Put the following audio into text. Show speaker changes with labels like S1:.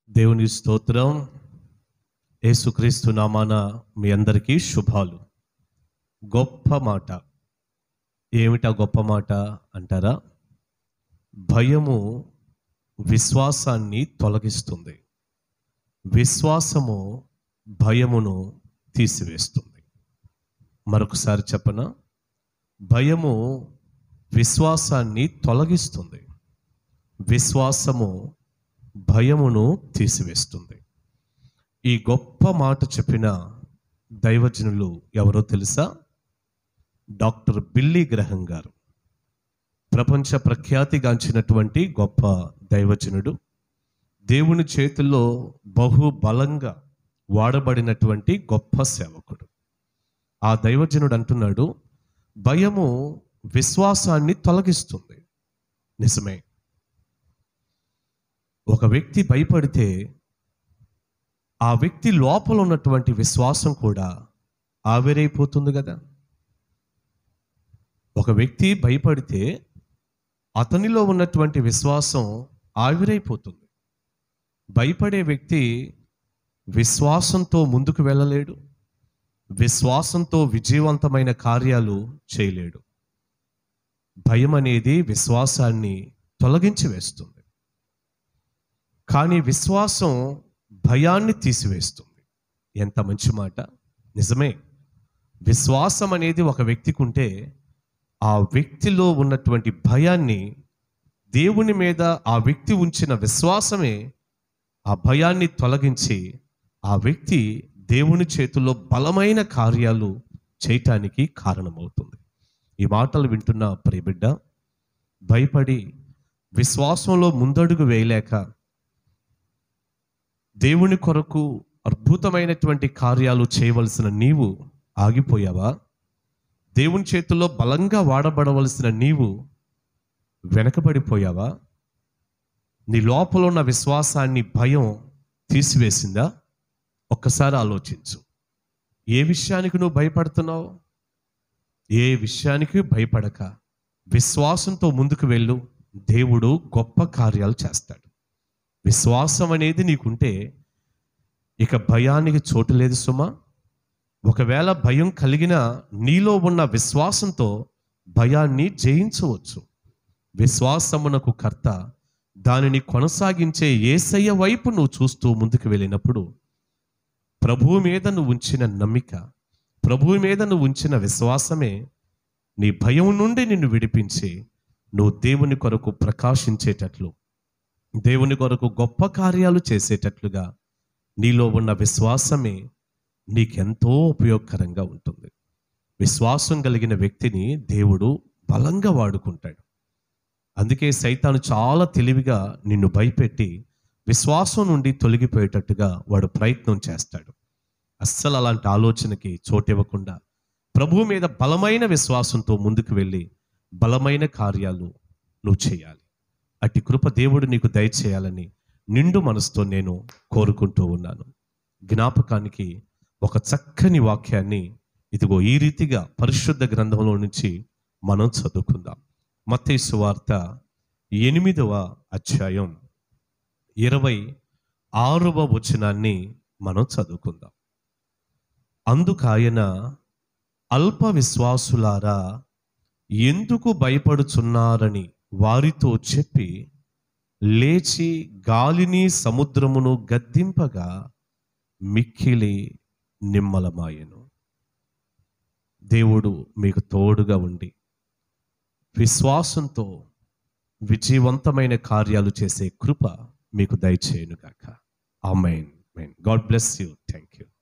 S1: దేవుని స్తోత్రం యేసుక్రీస్తు నామాన మీ అందరికీ శుభాలు గొప్ప మాట ఏమిటా గొప్ప మాట అంటారా భయము విశ్వాసాన్ని తొలగిస్తుంది విశ్వాసము భయమును తీసివేస్తుంది మరొకసారి చెప్పన భయము విశ్వాసాన్ని తొలగిస్తుంది విశ్వాసము భయమును తీసివేస్తుంది ఈ గొప్ప మాట చెప్పిన దైవజనులు ఎవరో తెలుసా డాక్టర్ బిల్లీ గ్రహం గారు ప్రపంచ ప్రఖ్యాతిగాంచినటువంటి గొప్ప దైవజనుడు దేవుని చేతుల్లో బహు బలంగా వాడబడినటువంటి గొప్ప సేవకుడు ఆ దైవజనుడు అంటున్నాడు భయము విశ్వాసాన్ని తొలగిస్తుంది నిజమే ఒక వ్యక్తి భయపడితే ఆ వ్యక్తి లోపల ఉన్నటువంటి విశ్వాసం కూడా ఆవిరైపోతుంది కదా ఒక వ్యక్తి భయపడితే అతనిలో ఉన్నటువంటి విశ్వాసం ఆవిరైపోతుంది భయపడే వ్యక్తి విశ్వాసంతో ముందుకు వెళ్ళలేడు విశ్వాసంతో విజయవంతమైన కార్యాలు చేయలేడు భయం అనేది విశ్వాసాన్ని తొలగించి వేస్తుంది కానీ విశ్వాసం భయాన్ని తీసివేస్తుంది ఎంత మంచి మాట నిజమే విశ్వాసం అనేది ఒక వ్యక్తికి ఉంటే ఆ వ్యక్తిలో ఉన్నటువంటి భయాన్ని దేవుని మీద ఆ వ్యక్తి ఉంచిన విశ్వాసమే ఆ భయాన్ని తొలగించి ఆ వ్యక్తి దేవుని చేతుల్లో బలమైన కార్యాలు చేయటానికి కారణమవుతుంది ఈ మాటలు వింటున్న ప్రియబిడ్డ భయపడి విశ్వాసంలో ముందడుగు వేయలేక దేవుని కొరకు అద్భుతమైనటువంటి కార్యాలు చేయవలసిన నీవు ఆగిపోయావా దేవుని చేతుల్లో బలంగా వాడబడవలసిన నీవు వెనకబడిపోయావా నీ లోపల ఉన్న విశ్వాసాన్ని భయం తీసివేసిందా ఒక్కసారి ఆలోచించు ఏ విషయానికి నువ్వు భయపడుతున్నావు ఏ విషయానికి భయపడక విశ్వాసంతో ముందుకు వెళ్ళు దేవుడు గొప్ప కార్యాలు చేస్తాడు విశ్వాసం అనేది నీకుంటే ఇక భయానికి చోటు లేదు సుమా ఒకవేళ భయం కలిగిన నీలో ఉన్న విశ్వాసంతో భయాన్ని జయించవచ్చు విశ్వాసమునకు కర్త దానిని కొనసాగించే ఏసయ్య వైపు నువ్వు చూస్తూ ముందుకు వెళ్ళినప్పుడు ప్రభువు మీద నువ్వు ఉంచిన నమ్మిక ప్రభువు మీద నువ్వు ఉంచిన విశ్వాసమే నీ భయం నుండి నిన్ను విడిపించి నువ్వు దేవుని కొరకు ప్రకాశించేటట్లు దేవుని కొరకు గొప్ప కార్యాలు చేసేటట్లుగా నీలో ఉన్న విశ్వాసమే నీకెంతో ఉపయోగకరంగా ఉంటుంది విశ్వాసం కలిగిన వ్యక్తిని దేవుడు బలంగా వాడుకుంటాడు అందుకే సైతాను చాలా తెలివిగా నిన్ను భయపెట్టి విశ్వాసం నుండి తొలగిపోయేటట్టుగా వాడు ప్రయత్నం చేస్తాడు అస్సలు అలాంటి ఆలోచనకి చోటివ్వకుండా ప్రభువు మీద బలమైన విశ్వాసంతో ముందుకు వెళ్ళి బలమైన కార్యాలు నువ్వు చేయాలి అట్టి కృప దేవుడు నీకు దయచేయాలని నిండు మనసుతో నేను కోరుకుంటూ ఉన్నాను జ్ఞాపకానికి ఒక చక్కని వాక్యాన్ని ఇదిగో ఈ రీతిగా పరిశుద్ధ గ్రంథంలో నుంచి మనం చదువుకుందాం మత్తయి సువార్త ఎనిమిదవ అధ్యాయం ఇరవై ఆరవ వచనాన్ని మనం చదువుకుందాం అందుకాయన అల్ప విశ్వాసులారా ఎందుకు భయపడుచున్నారని వారితో చెప్పి లేచి గాలిని సముద్రమును గద్దింపగా మిక్కిలి నిమ్మలమాయను దేవుడు మీకు తోడుగా ఉండి విశ్వాసంతో విజయవంతమైన కార్యాలు చేసే కృప మీకు దయచేయను గాక amen God bless you thank you